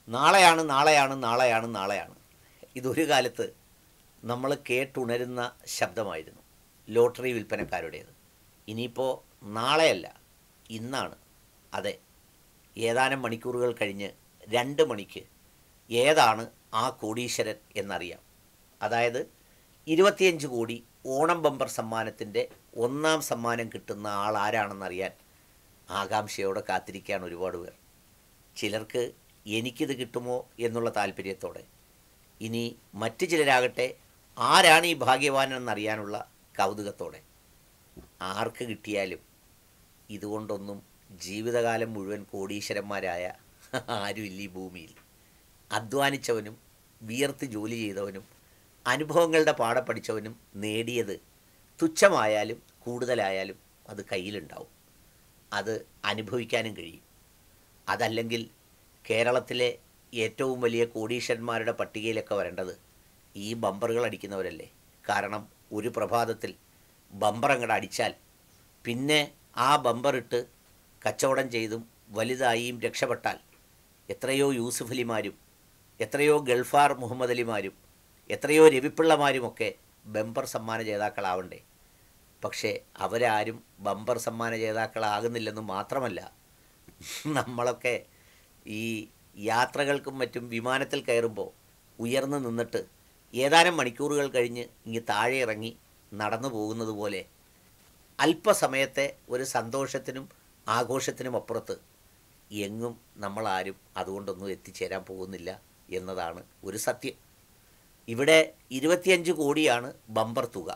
നാളെയാണ് നാളെയാണ് നാളെയാണ് നാളെയാണ് ഇതൊരു കാലത്ത് നമ്മൾ കേട്ടുണരുന്ന ശബ്ദമായിരുന്നു ലോട്ടറി വിൽപ്പനക്കാരുടേത് ഇനിയിപ്പോൾ നാളെയല്ല ഇന്നാണ് അതെ ഏതാനും മണിക്കൂറുകൾ കഴിഞ്ഞ് രണ്ട് മണിക്ക് ഏതാണ് ആ കോടീശ്വരൻ എന്നറിയാം അതായത് ഇരുപത്തിയഞ്ച് കോടി ഓണം ബമ്പർ സമ്മാനത്തിൻ്റെ ഒന്നാം സമ്മാനം കിട്ടുന്ന ആൾ ആരാണെന്നറിയാൻ ആകാംക്ഷയോടെ കാത്തിരിക്കുകയാണ് ഒരുപാട് പേർ ചിലർക്ക് എനിക്കിത് കിട്ടുമോ എന്നുള്ള താല്പര്യത്തോടെ ഇനി മറ്റു ചിലരാകട്ടെ ആരാണ് ഈ ഭാഗ്യവാൻ എന്നറിയാനുള്ള കൗതുകത്തോടെ ആർക്ക് കിട്ടിയാലും ഇതുകൊണ്ടൊന്നും ജീവിതകാലം മുഴുവൻ കോടീശ്വരന്മാരായ ആരുമില്ല ഈ ഭൂമിയിൽ അധ്വാനിച്ചവനും വിയർത്ത് ജോലി ചെയ്തവനും അനുഭവങ്ങളുടെ പാടെ പഠിച്ചവനും നേടിയത് തുച്ഛമായാലും കൂടുതലായാലും അത് കയ്യിലുണ്ടാവും അത് അനുഭവിക്കാനും കഴിയും അതല്ലെങ്കിൽ കേരളത്തിലെ ഏറ്റവും വലിയ കോടീശ്വരന്മാരുടെ പട്ടികയിലൊക്കെ വരേണ്ടത് ഈ ബമ്പറുകൾ അടിക്കുന്നവരല്ലേ കാരണം ഒരു പ്രഭാതത്തിൽ ബമ്പർ അങ്ങോട്ട് അടിച്ചാൽ പിന്നെ ആ ബമ്പറിട്ട് കച്ചവടം ചെയ്തും വലുതായിയും രക്ഷപ്പെട്ടാൽ എത്രയോ യൂസുഫ് അലിമാരും എത്രയോ ഗൾഫാർ മുഹമ്മദ് അലിമാരും എത്രയോ രവിപ്പിള്ളമാരുമൊക്കെ ബമ്പർ സമ്മാന ജേതാക്കളാവണ്ടേ പക്ഷേ അവരാരും ബമ്പർ സമ്മാന ജേതാക്കളാകുന്നില്ലെന്ന് മാത്രമല്ല നമ്മളൊക്കെ ഈ യാത്രകൾക്കും മറ്റും വിമാനത്തിൽ കയറുമ്പോൾ ഉയർന്നു നിന്നിട്ട് ഏതാനും മണിക്കൂറുകൾ കഴിഞ്ഞ് ഇങ്ങ് താഴെ ഇറങ്ങി നടന്നു പോകുന്നത് പോലെ അല്പസമയത്തെ ഒരു സന്തോഷത്തിനും ആഘോഷത്തിനും അപ്പുറത്ത് എങ്ങും നമ്മളാരും അതുകൊണ്ടൊന്നും എത്തിച്ചേരാൻ പോകുന്നില്ല എന്നതാണ് ഒരു സത്യം ഇവിടെ ഇരുപത്തിയഞ്ച് കോടിയാണ് ബമ്പർ തുക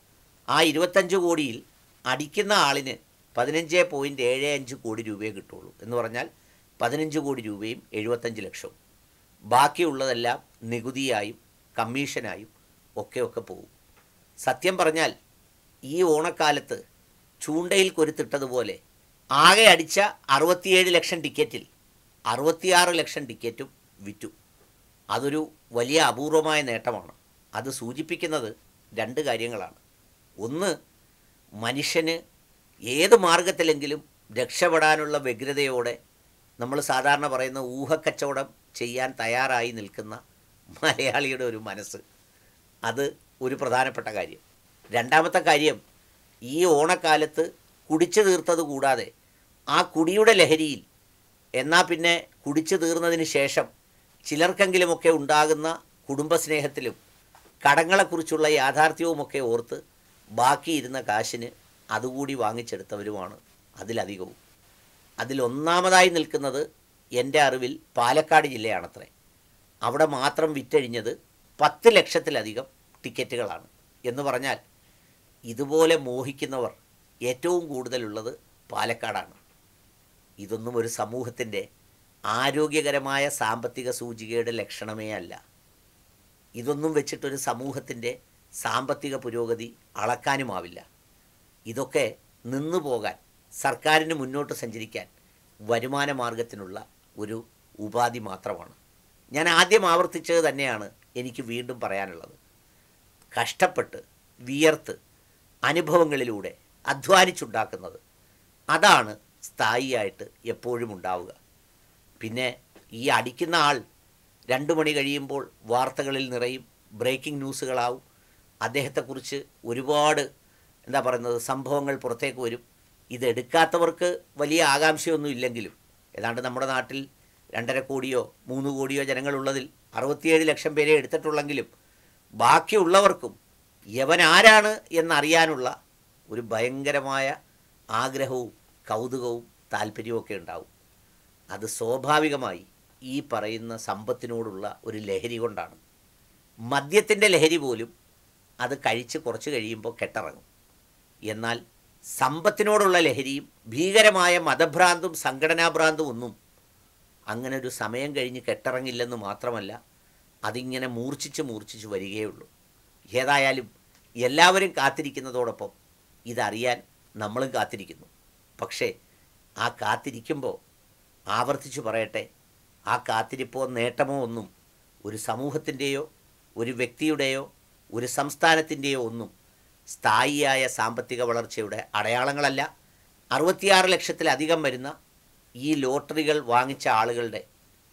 ആ ഇരുപത്തഞ്ച് കോടിയിൽ അടിക്കുന്ന ആളിന് പതിനഞ്ച് പോയിൻറ്റ് ഏഴ് അഞ്ച് കോടി രൂപയെ കിട്ടുള്ളൂ എന്ന് പറഞ്ഞാൽ പതിനഞ്ച് കോടി രൂപയും എഴുപത്തഞ്ച് ലക്ഷവും ബാക്കിയുള്ളതെല്ലാം നികുതിയായും കമ്മീഷനായും ഒക്കെ ഒക്കെ പോകും സത്യം പറഞ്ഞാൽ ഈ ഓണക്കാലത്ത് ചൂണ്ടയിൽ കൊരുത്തിട്ടതുപോലെ ആകെ അടിച്ച അറുപത്തിയേഴ് ലക്ഷം ടിക്കറ്റിൽ അറുപത്തിയാറ് ലക്ഷം ടിക്കറ്റും വിറ്റു അതൊരു വലിയ അപൂർവമായ നേട്ടമാണ് അത് സൂചിപ്പിക്കുന്നത് രണ്ട് കാര്യങ്ങളാണ് ഒന്ന് മനുഷ്യന് ഏത് മാർഗത്തിലെങ്കിലും രക്ഷപ്പെടാനുള്ള വ്യഗ്രതയോടെ നമ്മൾ സാധാരണ പറയുന്ന ഊഹക്കച്ചവടം ചെയ്യാൻ തയ്യാറായി നിൽക്കുന്ന മലയാളിയുടെ ഒരു മനസ്സ് അത് ഒരു പ്രധാനപ്പെട്ട കാര്യം രണ്ടാമത്തെ കാര്യം ഈ ഓണക്കാലത്ത് കുടിച്ചു തീർത്തത് കൂടാതെ ആ കുടിയുടെ ലഹരിയിൽ എന്നാൽ പിന്നെ കുടിച്ചു തീർന്നതിന് ശേഷം ചിലർക്കെങ്കിലുമൊക്കെ ഉണ്ടാകുന്ന കുടുംബസ്നേഹത്തിലും കടങ്ങളെക്കുറിച്ചുള്ള യാഥാർത്ഥ്യവുമൊക്കെ ഓർത്ത് ബാക്കിയിരുന്ന കാശിന് അതുകൂടി വാങ്ങിച്ചെടുത്തവരുമാണ് അതിലധികവും അതിലൊന്നാമതായി നിൽക്കുന്നത് എൻ്റെ അറിവിൽ പാലക്കാട് ജില്ലയാണത്രേ അവിടെ മാത്രം വിറ്റഴിഞ്ഞത് പത്ത് ലക്ഷത്തിലധികം ടിക്കറ്റുകളാണ് എന്ന് പറഞ്ഞാൽ ഇതുപോലെ മോഹിക്കുന്നവർ ഏറ്റവും കൂടുതലുള്ളത് പാലക്കാടാണ് ഇതൊന്നും ഒരു സമൂഹത്തിൻ്റെ ആരോഗ്യകരമായ സാമ്പത്തിക സൂചികയുടെ ലക്ഷണമേ അല്ല ഇതൊന്നും വെച്ചിട്ടൊരു സമൂഹത്തിൻ്റെ സാമ്പത്തിക പുരോഗതി അളക്കാനുമാവില്ല ഇതൊക്കെ നിന്നു പോകാൻ സർക്കാരിന് മുന്നോട്ട് സഞ്ചരിക്കാൻ വരുമാന മാർഗത്തിനുള്ള ഒരു ഉപാധി മാത്രമാണ് ഞാൻ ആദ്യം ആവർത്തിച്ചത് തന്നെയാണ് എനിക്ക് വീണ്ടും പറയാനുള്ളത് കഷ്ടപ്പെട്ട് വിയർത്ത് അനുഭവങ്ങളിലൂടെ അധ്വാനിച്ചുണ്ടാക്കുന്നത് അതാണ് സ്ഥായിയായിട്ട് എപ്പോഴും ഉണ്ടാവുക പിന്നെ ഈ അടിക്കുന്ന ആൾ രണ്ട് മണി കഴിയുമ്പോൾ വാർത്തകളിൽ നിറയും ബ്രേക്കിംഗ് ന്യൂസുകളാവും അദ്ദേഹത്തെക്കുറിച്ച് ഒരുപാട് എന്താ പറയുന്നത് സംഭവങ്ങൾ പുറത്തേക്ക് വരും ഇതെടുക്കാത്തവർക്ക് വലിയ ആകാംക്ഷയൊന്നും ഇല്ലെങ്കിലും ഏതാണ്ട് നമ്മുടെ നാട്ടിൽ രണ്ടര കോടിയോ മൂന്ന് കോടിയോ ജനങ്ങളുള്ളതിൽ അറുപത്തിയേഴ് ലക്ഷം പേരെ എടുത്തിട്ടുള്ളെങ്കിലും ബാക്കിയുള്ളവർക്കും യവൻ ആരാണ് എന്നറിയാനുള്ള ഒരു ഭയങ്കരമായ ആഗ്രഹവും കൗതുകവും താല്പര്യവും ഉണ്ടാവും അത് സ്വാഭാവികമായി ഈ പറയുന്ന സമ്പത്തിനോടുള്ള ഒരു ലഹരി കൊണ്ടാണ് മദ്യത്തിൻ്റെ ലഹരി പോലും അത് കഴിച്ച് കുറച്ച് കഴിയുമ്പോൾ കെട്ടിറങ്ങും എന്നാൽ സമ്പത്തിനോടുള്ള ലഹരിയും ഭീകരമായ മതഭ്രാന്തും സംഘടനാഭ്രാന്തും ഒന്നും അങ്ങനെ ഒരു സമയം കഴിഞ്ഞ് കെട്ടിറങ്ങില്ലെന്ന് മാത്രമല്ല അതിങ്ങനെ മൂർച്ഛിച്ച് മൂർച്ഛിച്ച് വരികയുള്ളൂ ഏതായാലും എല്ലാവരും കാത്തിരിക്കുന്നതോടൊപ്പം ഇതറിയാൻ നമ്മളും കാത്തിരിക്കുന്നു പക്ഷേ ആ കാത്തിരിക്കുമ്പോൾ ആവർത്തിച്ചു പറയട്ടെ ആ കാത്തിരിപ്പോ നേട്ടമോ ഒന്നും ഒരു സമൂഹത്തിൻ്റെയോ ഒരു വ്യക്തിയുടെയോ ഒരു സംസ്ഥാനത്തിൻ്റെയോ ഒന്നും സ്ഥായിയായ സാമ്പത്തിക വളർച്ചയുടെ അടയാളങ്ങളല്ല അറുപത്തിയാറ് ലക്ഷത്തിലധികം വരുന്ന ഈ ലോട്ടറികൾ വാങ്ങിച്ച ആളുകളുടെ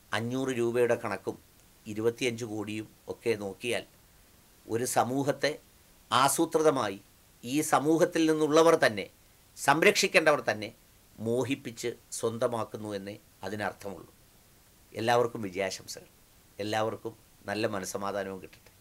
അഞ്ഞൂറ് രൂപയുടെ കണക്കും ഇരുപത്തിയഞ്ച് കോടിയും ഒക്കെ നോക്കിയാൽ ഒരു സമൂഹത്തെ ആസൂത്രിതമായി ഈ സമൂഹത്തിൽ നിന്നുള്ളവർ തന്നെ സംരക്ഷിക്കേണ്ടവർ തന്നെ മോഹിപ്പിച്ച് സ്വന്തമാക്കുന്നു എന്നേ അതിനർത്ഥമുള്ളൂ എല്ലാവർക്കും വിജയാശംസകൾ എല്ലാവർക്കും നല്ല മനസ്സമാധാനവും കിട്ടട്ടെ